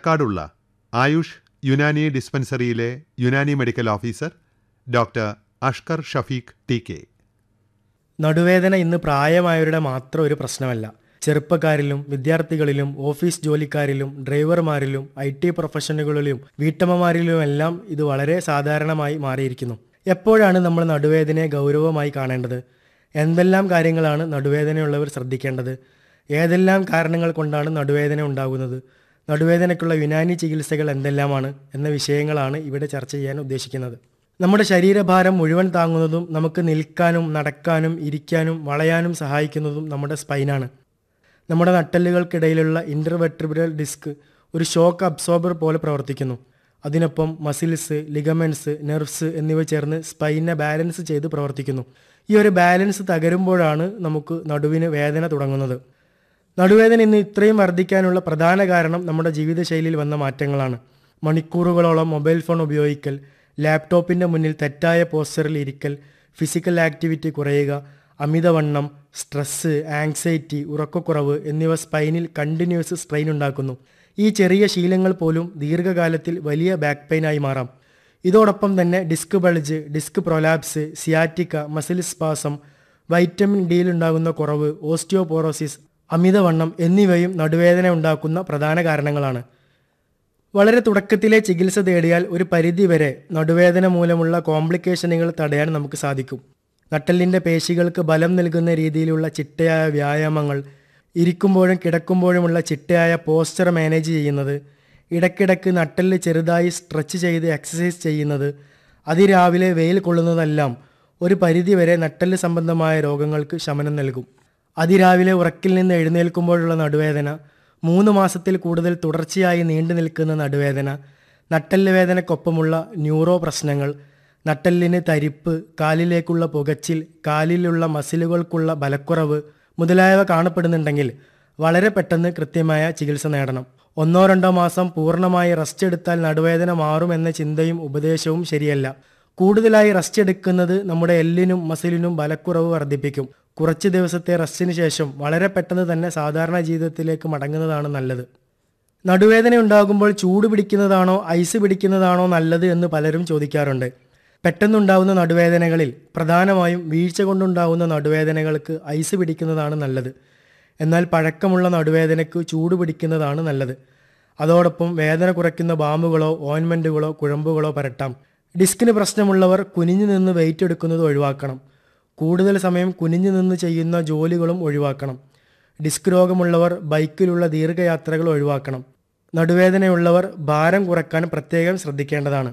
പാലക്കാടുള്ള ആയുഷ് യുനാനി ഡിസ്പെൻസറിയിലെ Unani medical officer doctor Ashkar Shafeeq T K നടുവേദന ഇന്ന് പ്രായമായവരുടെ മാത്രം ഒരു പ്രശ്നമല്ല ചെറുപ്പക്കാരിലും വിദ്യാർത്ഥികളിലും ഓഫീസ് ജോലിക്കാരിലും ഡ്രൈവർമാരിലും ഐ ടി പ്രൊഫഷണലുകളിലും വീട്ടമ്മമാരിലുമെല്ലാം ഇത് വളരെ സാധാരണമായി മാറിയിരിക്കുന്നു എപ്പോഴാണ് നമ്മൾ നടുവേദനയെ ഗൗരവമായി കാണേണ്ടത് എന്തെല്ലാം കാര്യങ്ങളാണ് നടുവേദനയുള്ളവർ ശ്രദ്ധിക്കേണ്ടത് ഏതെല്ലാം കാരണങ്ങൾ കൊണ്ടാണ് നടുവേദന ഉണ്ടാകുന്നത് നടുവേദനയ്ക്കുള്ള യുനാനി ചികിത്സകൾ എന്തെല്ലാമാണ് എന്ന വിഷയങ്ങളാണ് ഇവിടെ ചർച്ച ചെയ്യാൻ ഉദ്ദേശിക്കുന്നത് നമ്മുടെ ശരീരഭാരം മുഴുവൻ താങ്ങുന്നതും നമുക്ക് നിൽക്കാനും നടക്കാനും ഇരിക്കാനും വളയാനും സഹായിക്കുന്നതും നമ്മുടെ സ്പൈനാണ് നമ്മുടെ നട്ടെല്ലുകൾക്കിടയിലുള്ള ഇൻ്റർവെട്രിബിരൽ ഡിസ്ക് ഒരു ഷോക്ക് അബ്സോർബർ പോലെ പ്രവർത്തിക്കുന്നു അതിനൊപ്പം മസിൽസ് ലിഗമെൻറ്റ്സ് നെർവ്സ് എന്നിവ ചേർന്ന് സ്പൈനെ ബാലൻസ് ചെയ്ത് പ്രവർത്തിക്കുന്നു ഈ ഒരു ബാലൻസ് തകരുമ്പോഴാണ് നമുക്ക് നടുവിന് വേദന തുടങ്ങുന്നത് നടുവേദന ഇന്ന് ഇത്രയും വർദ്ധിക്കാനുള്ള പ്രധാന കാരണം നമ്മുടെ ജീവിതശൈലിയിൽ വന്ന മാറ്റങ്ങളാണ് മണിക്കൂറുകളോളം മൊബൈൽ ഫോൺ ഉപയോഗിക്കൽ ലാപ്ടോപ്പിൻ്റെ മുന്നിൽ തെറ്റായ പോസ്റ്ററിൽ ഇരിക്കൽ ഫിസിക്കൽ ആക്ടിവിറ്റി കുറയുക അമിതവണ്ണം സ്ട്രെസ്സ് ആങ്സൈറ്റി ഉറക്കക്കുറവ് എന്നിവ സ്പൈനിൽ കണ്ടിന്യൂസ് സ്ട്രെയിൻ ഉണ്ടാക്കുന്നു ഈ ചെറിയ ശീലങ്ങൾ പോലും ദീർഘകാലത്തിൽ വലിയ ബാക്ക് പെയിനായി മാറാം ഇതോടൊപ്പം തന്നെ disc bulge disc prolapse sciatica muscle spasm vitamin ഡിയിലുണ്ടാകുന്ന കുറവ് ഓസ്റ്റിയോപോറോസിസ് അമിതവണ്ണം എന്നിവയും നടുവേദന ഉണ്ടാക്കുന്ന പ്രധാന കാരണങ്ങളാണ് വളരെ തുടക്കത്തിലെ ചികിത്സ തേടിയാൽ ഒരു പരിധിവരെ നടുവേദന മൂലമുള്ള കോംപ്ലിക്കേഷനുകൾ തടയാൻ നമുക്ക് സാധിക്കും നട്ടെല്ലിൻ്റെ പേശികൾക്ക് ബലം നൽകുന്ന രീതിയിലുള്ള ചിട്ടയായ വ്യായാമങ്ങൾ ഇരിക്കുമ്പോഴും കിടക്കുമ്പോഴുമുള്ള ചിട്ടയായ പോസ്ചർ മാനേജ് ചെയ്യുന്നത് ഇടയ്ക്കിടയ്ക്ക് നട്ടെല്ല് ചെറുതായി സ്ട്രെച്ച് ചെയ്ത് എക്സസൈസ് ചെയ്യുന്നത് അതിരാവിലെ വെയിൽ കൊള്ളുന്നതെല്ലാം ഒരു പരിധിവരെ നട്ടെല്ല് സംബന്ധമായ രോഗങ്ങൾക്ക് ശമനം നൽകും അതിരാവിലെ ഉറക്കിൽ നിന്ന് എഴുന്നേൽക്കുമ്പോഴുള്ള നടുവേദന മൂന്ന് മാസത്തിൽ കൂടുതൽ തുടർച്ചയായി നീണ്ടു നിൽക്കുന്ന നടുവേദന നട്ടെല്ല് വേദനക്കൊപ്പമുള്ള ന്യൂറോ പ്രശ്നങ്ങൾ നട്ടെല്ലിന് തരിപ്പ് കാലിലേക്കുള്ള പുകച്ചിൽ കാലിലുള്ള മസിലുകൾക്കുള്ള ബലക്കുറവ് മുതലായവ കാണപ്പെടുന്നുണ്ടെങ്കിൽ വളരെ പെട്ടെന്ന് കൃത്യമായ ചികിത്സ നേടണം ഒന്നോ രണ്ടോ മാസം പൂർണ്ണമായി റെസ്റ്റ് എടുത്താൽ നടുവേദന മാറുമെന്ന ചിന്തയും ഉപദേശവും ശരിയല്ല കൂടുതലായി റെസ്റ്റ് എടുക്കുന്നത് നമ്മുടെ എല്ലിനും മസിലിനും ബലക്കുറവ് വർദ്ധിപ്പിക്കും കുറച്ച് ദിവസത്തെ റെസ്റ്റിന് ശേഷം വളരെ പെട്ടെന്ന് തന്നെ സാധാരണ ജീവിതത്തിലേക്ക് മടങ്ങുന്നതാണ് നല്ലത് നടുവേദന ഉണ്ടാകുമ്പോൾ ചൂട് പിടിക്കുന്നതാണോ ഐസ് പിടിക്കുന്നതാണോ നല്ലത് എന്ന് പലരും ചോദിക്കാറുണ്ട് പെട്ടെന്നുണ്ടാകുന്ന നടുവേദനകളിൽ പ്രധാനമായും വീഴ്ച കൊണ്ടുണ്ടാകുന്ന നടുവേദനകൾക്ക് ഐസ് പിടിക്കുന്നതാണ് നല്ലത് എന്നാൽ പഴക്കമുള്ള നടുവേദനയ്ക്ക് ചൂട് പിടിക്കുന്നതാണ് നല്ലത് അതോടൊപ്പം വേദന കുറയ്ക്കുന്ന ബാമുകളോ ഓയിൻമെൻറ്റുകളോ കുഴമ്പുകളോ പരട്ടാം ഡിസ്കിന് പ്രശ്നമുള്ളവർ കുനിഞ്ഞു നിന്ന് വെയിറ്റ് എടുക്കുന്നത് ഒഴിവാക്കണം കൂടുതൽ സമയം കുനിഞ്ഞു നിന്ന് ചെയ്യുന്ന ജോലികളും ഒഴിവാക്കണം ഡിസ്ക് രോഗമുള്ളവർ ബൈക്കിലുള്ള ദീർഘയാത്രകൾ ഒഴിവാക്കണം നടുവേദനയുള്ളവർ ഭാരം കുറയ്ക്കാൻ പ്രത്യേകം ശ്രദ്ധിക്കേണ്ടതാണ്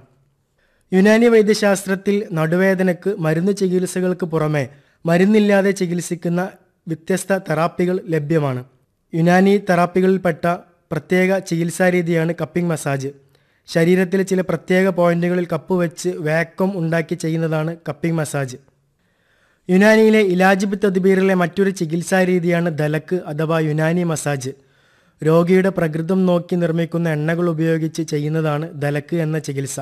യുനാനി വൈദ്യശാസ്ത്രത്തിൽ നടുവേദനയ്ക്ക് മരുന്ന് ചികിത്സകൾക്ക് പുറമെ മരുന്നില്ലാതെ ചികിത്സിക്കുന്ന വ്യത്യസ്ത തെറാപ്പികൾ ലഭ്യമാണ് യുനാനി തെറാപ്പികളിൽപ്പെട്ട പ്രത്യേക ചികിത്സാരീതിയാണ് കപ്പിംഗ് മസാജ് ശരീരത്തിലെ ചില പ്രത്യേക പോയിന്റുകളിൽ കപ്പ് വെച്ച് വാക്വം ഉണ്ടാക്കി ചെയ്യുന്നതാണ് കപ്പിംഗ് മസാജ് യുനാനിയിലെ ഇലാജിബ് തദ്ബീറിലെ മറ്റൊരു ചികിത്സാരീതിയാണ് ദലക്ക് അഥവാ യുനാനി മസാജ് രോഗിയുടെ പ്രകൃതം നോക്കി നിർമ്മിക്കുന്ന എണ്ണകൾ ഉപയോഗിച്ച് ചെയ്യുന്നതാണ് ദലക്ക് എന്ന ചികിത്സ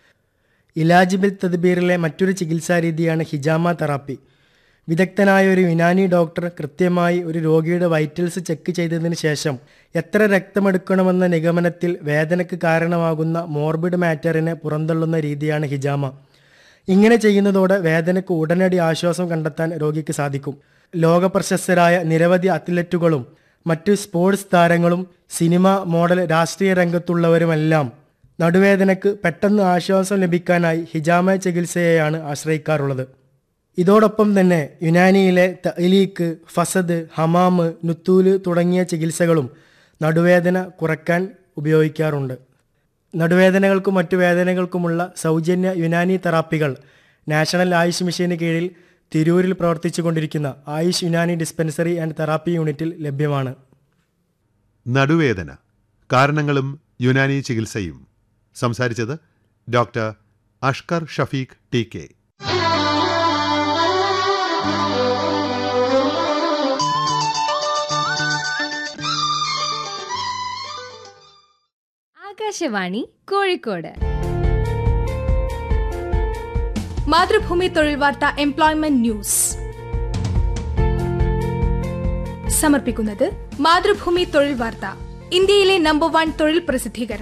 ഇലാജിബിൽ തദ്ബീറിലെ മറ്റൊരു ചികിത്സാരീതിയാണ് ഹിജാമ തെറാപ്പി വിദഗ്ധനായ ഒരു യുനാനി ഡോക്ടർ കൃത്യമായി ഒരു രോഗിയുടെ വൈറ്റൽസ് ചെക്ക് ചെയ്തതിന് ശേഷം എത്ര രക്തമെടുക്കണമെന്ന നിഗമനത്തിൽ വേദനയ്ക്ക് കാരണമാകുന്ന മോർബിഡ് മാറ്ററിനെ പുറന്തള്ളുന്ന രീതിയാണ് ഹിജാമ ഇങ്ങനെ ചെയ്യുന്നതോടെ വേദനയ്ക്ക് ഉടനടി ആശ്വാസം കണ്ടെത്താൻ രോഗിക്ക് സാധിക്കും ലോകപ്രശസ്തരായ നിരവധി അത്ലറ്റുകളും മറ്റ് സ്പോർട്സ് താരങ്ങളും സിനിമ മോഡൽ രാഷ്ട്രീയ രംഗത്തുള്ളവരുമെല്ലാം നടുവേദനയ്ക്ക് പെട്ടെന്ന് ആശ്വാസം ലഭിക്കാനായി ഹിജാമ ചികിത്സയെയാണ് ആശ്രയിക്കാറുള്ളത് ഇതോടൊപ്പം തന്നെ യുനാനിയിലെ തലീക്ക് ഫസദ് ഹമാമ് നുത്തൂല് തുടങ്ങിയ ചികിത്സകളും നടുവേദന കുറയ്ക്കാൻ ഉപയോഗിക്കാറുണ്ട് നടുവേദനകൾക്കും മറ്റു വേദനകൾക്കുമുള്ള സൗജന്യ യുനാനി തെറാപ്പികൾ നാഷണൽ ആയുഷ് മിഷന് കീഴിൽ തിരൂരിൽ പ്രവർത്തിച്ചുകൊണ്ടിരിക്കുന്ന Ayush Unani dispensary and therapy യൂണിറ്റിൽ ലഭ്യമാണ് നടുവേദന കാരണങ്ങളും യുനാനി ചികിത്സയും സംസാരിച്ചത് doctor Ashkar Shafeeq T K Akashvani Kozhikode Mathrubhumi തൊഴിൽ വാർത്ത എംപ്ലോയ്മെന്റ് ന്യൂസ് സമർപ്പിക്കുന്നത് മാതൃഭൂമി തൊഴിൽ വാർത്ത ഇന്ത്യയിലെ നമ്പർ വൺ തൊഴിൽ പ്രസിദ്ധീകരണം